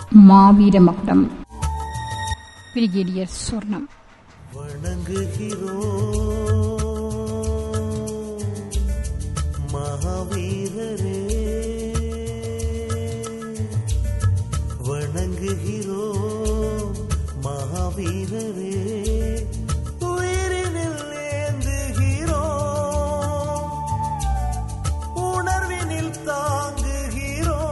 மாவீர மகுடம் பிரிகேடியர் சொர்ணம் வணங்குகிறோம் மகாவீரரே வணங்குகிறோம் மகாவீரரே உயிரினில் ஏந்துகிறோம் உணர்வினில் தாங்குகிறோம்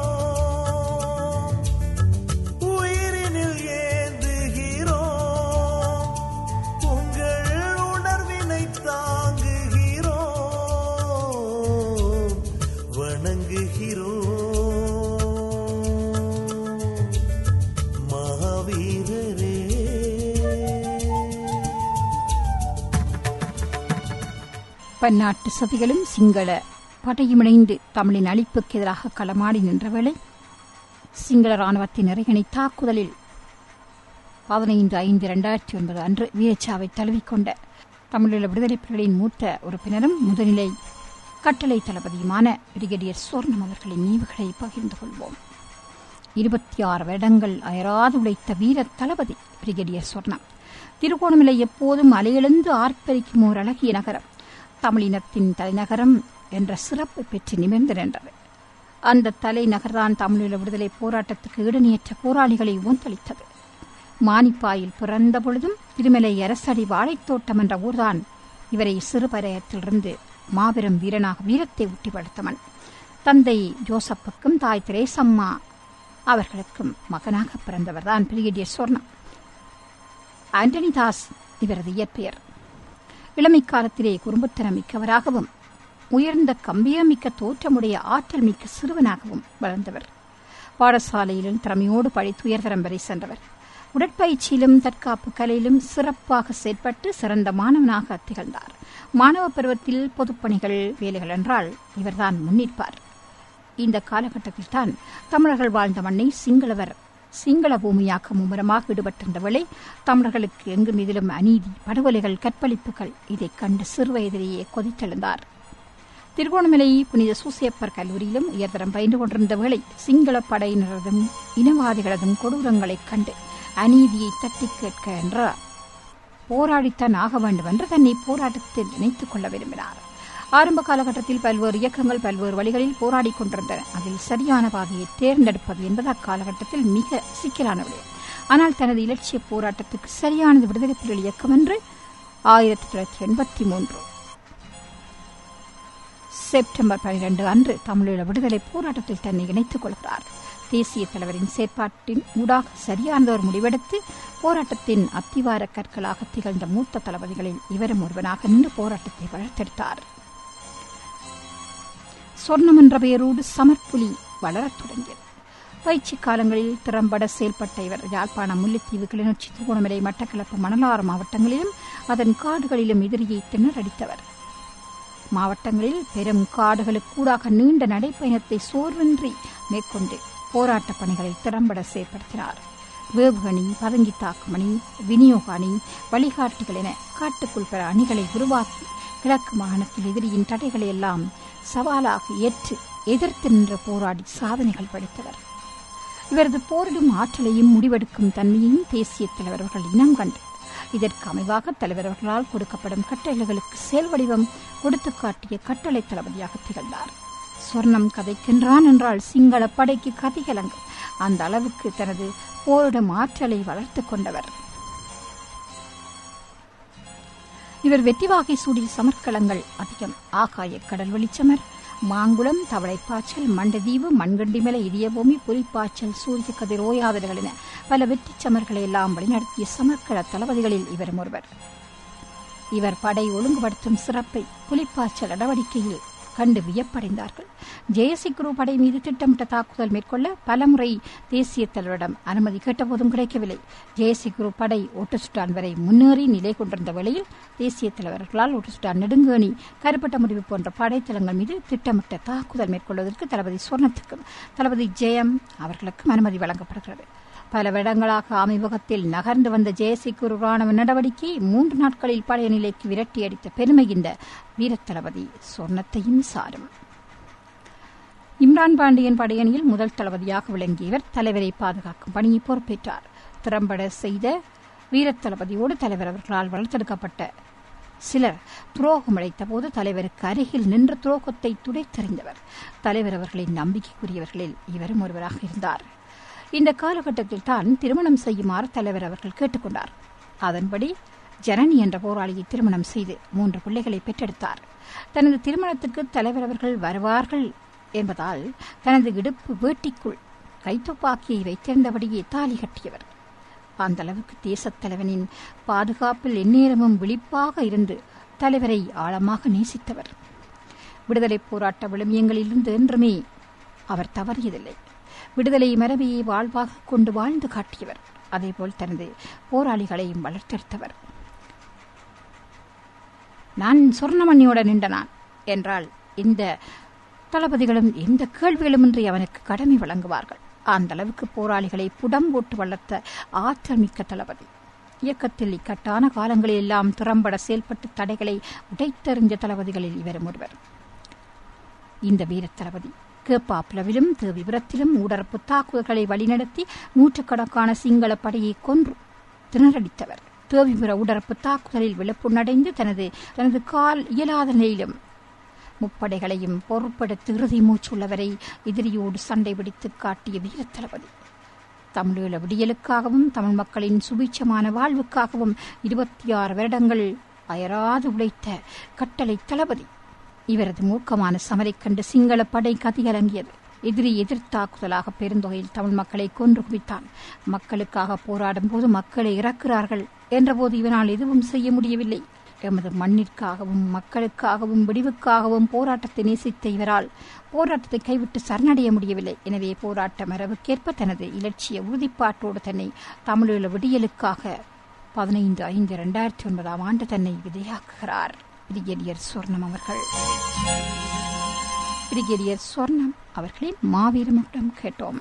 உயிரினில் ஏந்துகிறோம் உங்கள் உணர்வினை தாங்குகிறோம் வணங்குகிறோம் மகாவீரரே பன்னாட்டு சதிகளும் சிங்கள படையும் இணைந்து தமிழின் அழிப்புக்கு எதிராக களமாடி நின்றவேளை சிங்கள ராணுவத்தின் இறைகணை தாக்குதலில் பதினைந்து ஐந்து இரண்டாயிரத்தி ஒன்பது அன்று வீரச்சாவை தழுவிக்கொண்ட தமிழீழ விடுதலைப் புலிகளின் மூத்த உறுப்பினரும் முதுநிலை கட்டளை தளபதியுமான பிரிகேடியர் சோர்ணம் அவர்களின் நினைவுகளை பகிர்ந்து கொள்வோம் இருபத்தி ஆறு வருடங்கள் அயராது உழைத்த வீர தளபதி பிரிகேடியர் சொர்ணம் திருகோணமலை எப்போதும் அலையெழுந்து ஆர்ப்பரிக்கும் ஓர் அழகிய நகரம் தமிழினத்தின் தலைநகரம் என்ற சிறப்பு பெற்று நிமிர்ந்து நின்றது அந்த தலைநகர்தான் தமிழீழ விடுதலை போராட்டத்துக்கு ஈடுநியற்ற போராளிகளை ஊந்தளித்தது மானிப்பாயில் பிறந்த பொழுதும் திருமலை அரசடி வாழைத்தோட்டம் என்ற ஊர்தான் இவரை சிறுபரையத்திலிருந்து மாபெரும் வீரனாக வீரத்தை ஊட்டி வளர்த்தவன் தந்தை ஜோசப்புக்கும் தாய் திரேசம்மா அவர்களுக்கும் மகனாக பிறந்தவர்தான் பிரிகேடியர் சொர்ணம் ஆண்டனி தாஸ் இவரது இயற்பெயர் இளமை காலத்திலே குறும்புத்தனம் மிக்கவராகவும் உயர்ந்த கம்பியமிக்க தோற்றமுடைய ஆற்றல் மிக்க சிறுவனாகவும் வளர்ந்தவர் பாடசாலையிலும் திறமையோடு படித்து உயர்தரம் வரை சென்றவர் உடற்பயிற்சியிலும் தற்காப்பு கலையிலும் சிறப்பாக செயற்பட்டு சிறந்த மாணவனாக திகழ்ந்தார் மாணவ பருவத்தில் பொதுப்பணிகள் வேலைகள் என்றால் இவர்தான் முன்னிற்பார் இந்த காலகட்டத்தில் தான் தமிழர்கள் வாழ்ந்த மண்ணை சிங்களவர் சிங்கள பூமியாக்க மும்முரமாக ஈடுபட்டிருந்த வேளை தமிழர்களுக்கு எங்கும் இதிலும் அநீதி படுகொலைகள் கற்பழிப்புகள் இதைக் கண்டு சிறுவயதிலேயே கொதித்தெழுந்தார் திருகோணமலை புனித சூசியப்பர் கல்லூரியிலும் உயர்தரம் பயின்று கொண்டிருந்த வேளை சிங்கள படையினரதும் இனவாதிகளதும் கொடூரங்களைக் கண்டு அநீதியை தட்டி கேட்க என்ற போராடித்தான் ஆக வேண்டும் என்று தன்னை போராட்டத்தில் இணைத்துக் கொள்ள விரும்பினார் ஆரம்ப காலகட்டத்தில் பல்வேறு இயக்கங்கள் பல்வேறு வழிகளில் போராடிக் கொண்டிருந்தன அதில் சரியான பாதையை தேர்ந்தெடுப்பது என்பது அக்காலகட்டத்தில் மிக சிக்கலான விடயம் ஆனால் தனது இலட்சிய போராட்டத்துக்கு சரியானது விடுதலை புலிகள் இயக்கம் என்று ஆயிரத்தி தொள்ளாயிரத்தி எண்பத்தி மூன்று செப்டம்பர் பனிரெண்டு அன்று தமிழீழ விடுதலை போராட்டத்தில் தன்னை இணைத்துக் கொள்கிறார் தேசிய தலைவரின் செயற்பாட்டின் ஊடாக சரியானதொரு முடிவெடுத்து போராட்டத்தின் அத்திவார கற்களாக திகழ்ந்த மூத்த தளபதிகளில் இவரும் ஒருவனாக நின்று போராட்டத்தை வளர்த்தெடுத்தார் சொர்ணம் என்ற பெயரோடு சமர்ப்புலி வளரத் தொடங்கியது பயிற்சி காலங்களில் திறம்பட செயல்பட்ட இவர் யாழ்ப்பாணம் முல்லைத்தீவு கிளிநொச்சி திருகோணமலை மட்டக்களப்பு மணலாறு மாவட்டங்களிலும் அதன் காடுகளிலும் எதிரியை திணறடித்தவர் மாவட்டங்களில் பெரும் காடுகளுக்கூடாக நீண்ட நடைப்பயணத்தை சோர்வின்றி மேற்கொண்டு போராட்டப் பணிகளை திறம்பட செயற்படுத்தினார் வேவுகணி பதுங்கி தாக்குமணி விநியோக அணி வழிகாட்டிகள் என காட்டுக்குள் பெற அணிகளை உருவாக்கி கிழக்கு மாகாணத்தில் எதிரியின் தடைகளை எல்லாம் சவாலாக ஏற்று எதிர்த்து நின்று போராடி சாதனைகள் படைத்தவர் இவரது போரிடும் ஆற்றலையும் முடிவெடுக்கும் தன்மையையும் தேசிய தலைவர்கள் இனம் கண்டு இதற்கு அமைவாக தலைவர்களால் கொடுக்கப்படும் கட்டளைகளுக்கு செயல் வடிவம் கொடுத்து காட்டிய கட்டளை தளபதியாக திகழ்ந்தார் சொர்ணம் கதைக்கின்றான் என்றால் சிங்கள படைக்கு கதை கலங்கும் அந்த அளவுக்கு தனது போரிடும் ஆற்றலை வளர்த்துக் கொண்டவர் இவர் வெற்றிவாகை சூடில் சமர்க்களங்கள் அதிகம் ஆகாய கடல் வெளிச்சமர் மாங்குளம் தவளைப்பாய்ச்சல் மண்டதீவு மண்கண்டிமலை இதயபூமி புலிப்பாய்ச்சல் சூரிய கதிர் ஓயாதல்கள் என பல வெற்றிச் சமர்களை எல்லாம் வழிநடத்திய சமர்க்கள தளபதிகளில் இவரும் ஒருவர் இவர் படை ஒழுங்குபடுத்தும் சிறப்பை புலிப்பாய்ச்சல் நடவடிக்கையில் கண்டு வியப்படைந்தார்கள் ஜெயசி குரு படை மீது திட்டமிட்ட தாக்குதல் மேற்கொள்ள பலமுறை தேசிய தலைவரிடம் அனுமதி கேட்டபோதும் கிடைக்கவில்லை ஜெயசி குரு படை ஒட்டுசுட்டான் வரை முன்னேறி நிலை கொண்டிருந்த வேளையில் தேசிய தலைவர்களால் ஒட்டுசுட்டான் நெடுங்கேணி கருப்பட்ட முடிவு போன்ற படைத்தளங்கள் மீது திட்டமிட்ட தாக்குதல் மேற்கொள்வதற்கு தளபதி சுவர்ணத்துக்கும் தளபதி ஜெயம் அவர்களுக்கும் அனுமதி வழங்கப்படுகிறது பல வருடங்களாக அமைவகத்தில் நகர்ந்து வந்த ஜெயசிக்குரு ராணுவ நடவடிக்கை மூன்று நாட்களில் பழைய நிலைக்கு விரட்டியடித்த பெருமை இந்த வீரத்தளபதி சொர்ணத்தையும் சாரும் இம்ரான் பாண்டியன் படையணியில் முதல் தளபதியாக விளங்கியவர் தலைவரை பாதுகாக்கும் பணியை பொறுப்பேற்றார் திறம்பட செய்த வீரத் தளபதியோடு தலைவர் அவர்களால் வளர்த்தெடுக்கப்பட்ட சிலர் துரோகம் அழைத்த போது தலைவருக்கு அருகில் நின்ற துரோகத்தை துடைத்தெறிந்தவர் தலைவர் அவர்களின் நம்பிக்கைக்குரியவர்களில் இவரும் ஒருவராக இருந்தார் இந்த காலகட்டத்தில் தான் திருமணம் செய்யுமாறு தலைவர் அவர்கள் கேட்டுக்கொண்டார் அதன்படி ஜனனி என்ற போராளியை திருமணம் செய்து மூன்று பிள்ளைகளை பெற்றெடுத்தார் தனது திருமணத்துக்கு தலைவர் அவர்கள் வருவார்கள் என்பதால் தனது இடுப்பு வேட்டிக்குள் கைத்துப்பாக்கியை வைத்திருந்தபடியே தாலி கட்டியவர் அந்த அளவுக்கு தேசத் தலைவனின் பாதுகாப்பில் எந்நேரமும் விழிப்பாக இருந்து தலைவரை ஆழமாக நேசித்தவர் விடுதலைப் போராட்ட விழுமியங்களிலிருந்து என்றுமே அவர் தவறியதில்லை விடுதலை மரபையை வாழ்வாக கொண்டு வாழ்ந்து காட்டியவர் அதேபோல் தனது போராளிகளையும் வளர்த்தெடுத்தவர் நான் சொர்ணமணியோட நின்ற நான் என்றால் இந்த தளபதிகளும் எந்த கேள்விகளுமின்றி அவனுக்கு கடமை வழங்குவார்கள் அந்த அளவுக்கு போராளிகளை புடம் போட்டு வளர்த்த ஆற்றல் மிக்க தளபதி இயக்கத்தில் இக்கட்டான காலங்களில் எல்லாம் திறம்பட செயல்பட்டு தடைகளை உடைத்தெறிஞ்ச தளபதிகளில் இவரும் ஒருவர் இந்த வீரத் தளபதி கேப்பாப்புலவிலும் தேவிபுரத்திலும் ஊடரப்பு தாக்குதல்களை வழிநடத்தி நூற்றுக்கணக்கான சிங்கள படையை கொன்று திணறடித்தவர் தேவிபுர உடற்பு தாக்குதலில் விழுப்புணடைந்து தனது தனது கால் இயலாத நிலையிலும் முப்படைகளையும் பொறுப்படுத்தி இறுதி மூச்சுள்ளவரை எதிரியோடு சண்டை பிடித்து காட்டிய வீரத்தளபதி தமிழீழ விடியலுக்காகவும் தமிழ் மக்களின் சுபீட்சமான வாழ்வுக்காகவும் இருபத்தி ஆறு வருடங்கள் அயராது உழைத்த கட்டளை தளபதி இவரது மூர்க்கமான சமரைக் கண்டு சிங்கள படை கதிகலங்கியது எதிரி எதிர்த்தாக்குதலாக பெருந்தொகையில் தமிழ் மக்களை கொன்று குவித்தான் மக்களுக்காக போராடும் போது மக்களை இறக்கிறார்கள் என்றபோது இவனால் எதுவும் செய்ய முடியவில்லை எமது மண்ணிற்காகவும் மக்களுக்காகவும் விடிவுக்காகவும் போராட்டத்தை நேசித்த இவரால் போராட்டத்தை கைவிட்டு சரணடைய முடியவில்லை எனவே போராட்ட மரபுக்கேற்ப தனது இலட்சிய உறுதிப்பாட்டோடு தன்னை தமிழீழ விடியலுக்காக பதினைந்து ஐந்து இரண்டாயிரத்தி ஒன்பதாம் ஆண்டு தன்னை விதையாக்குகிறார் பிரிகேடியர் சொர்ணம் அவர்கள் பிரிகேடியர் சொர்ணம் அவர்களின் மாவீரமிடம் கேட்டோம்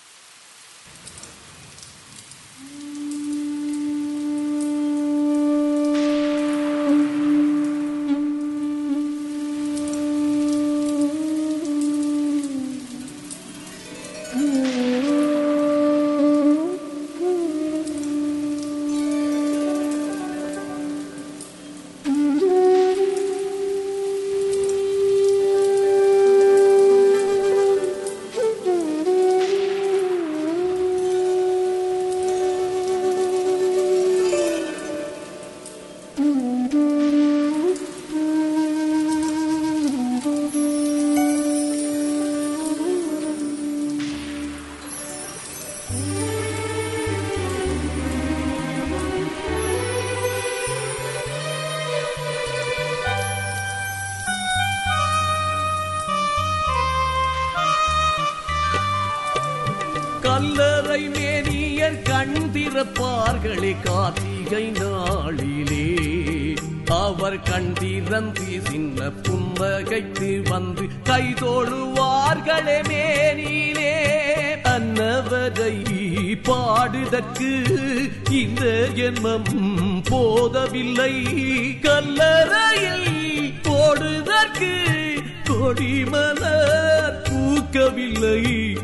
கல்லறை மேனியர் கண் திறப்பார்களே கார்த்திகை நாளிலே அவர் கண்டிரந்து சின்ன புன்னகைத்து வந்து கைதோழுவார்களே மேனிலே அன்னவரை பாடுதற்கு இந்த ஜென்மம் போதவில்லை கல்லறையில் போடுதற்கு கொடிமலர் பூக்கவில்லை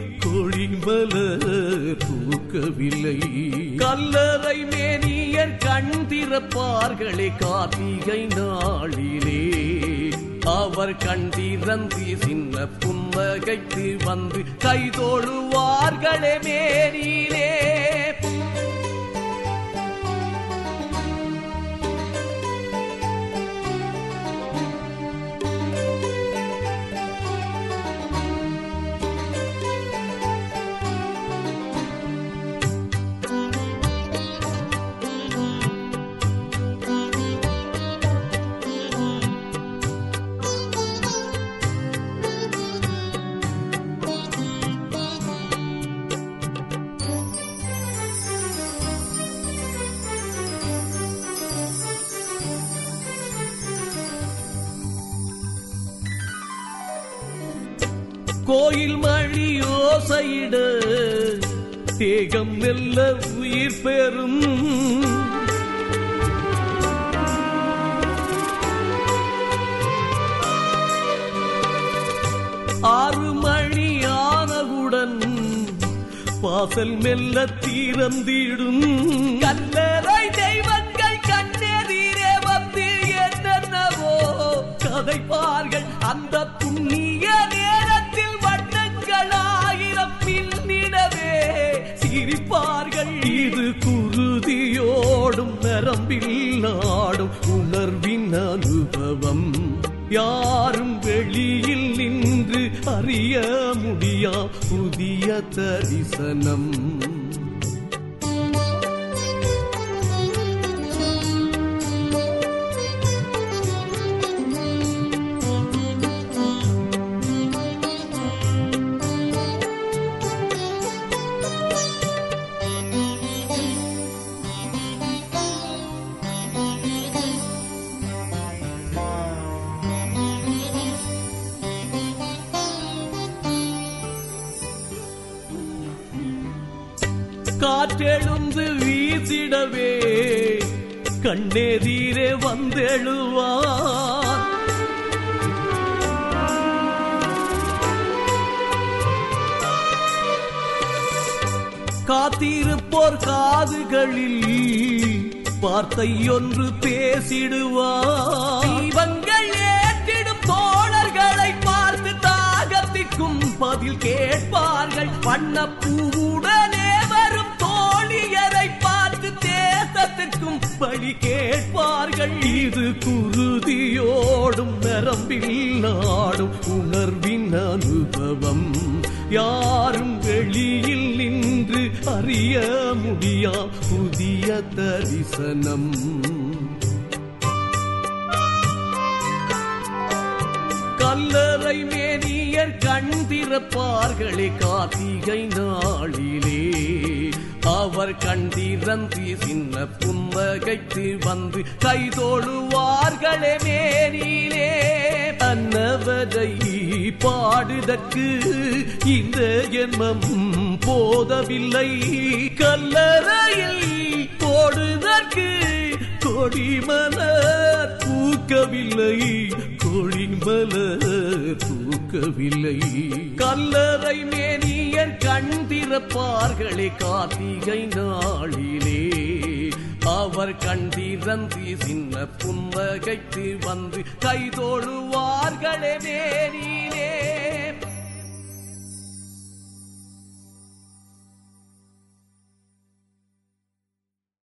கொடிமலர் பூக்கவில்லை கல்லறை மேனியர் கண் திறப்பார்களே கார்த்திகை நாளிலே அவர் கண்டிரந்து சின்ன புன்னகைத்து வந்து கைதோழுவார்களே மேனிலே கோயில் மணி ஓசையிட தேகம் மெல்ல உயிர் பெறும் ஆறு மணி வாசல் மெல்ல தீரந்திடும் கல்லறை தெய்வங்கள் கண்ணெதிரே வந்து என்னென்னவோ கதைப்பார்கள் அந்த புண்ணிய நேரத்தில் வண்ணங்கள் ஆயிரம் பின்னிடவே சிரிப்பார்கள் இது குருதியோடும் நரம்பில் நாடும் உணர்வின் அனுபவம் யாரும் வெளியில் நின்று அறிய முடியா புதிய தரிசனம் காற்றெழுந்து வீசிடவே கண்ணெதிரே வந்தெழுவான் காத்திருப்போர் காதுகளில் வார்த்தை ஒன்று பேசிடுவார் தீபங்கள் ஏற்றிடும் தோழர்களை பார்த்து தாகத்திற்கும் பதில் கேட்பார்கள் வண்ணப்பூவுடனே வரும் தோழியரை பார்த்து தேசத்திற்கும் பழி கேட்பார்கள் இது குருதியோடும் நரம்பில் நாடும் உணர்வின் அனுபவம் யாரும் வெளியில் நின்று அறிய முடியா புதிய தரிசனம் கல்லறை மேனியர் கண் திறப்பார்களே கார்த்திகை நாளிலே அவர் கண்டிரந்தி சின்ன புன்னகைத்து வந்து கைதோழுவார்களே மேனிலே அன்னவதை பாடுதற்கு இந்த ஜென்மம் போதவில்லை கல்லறையில் போடுதற்கு கொடிமலர் பூக்கவில்லை கொடிமலர் பூக்கவில்லை கல்லறை மேனியர் கண் திறப்பார்களே கார்த்திகை நாளிலே அவர் கண்டிரந்தி சின்ன புன்னகைத்து வந்து கைதோழுவார்களே மேனிலே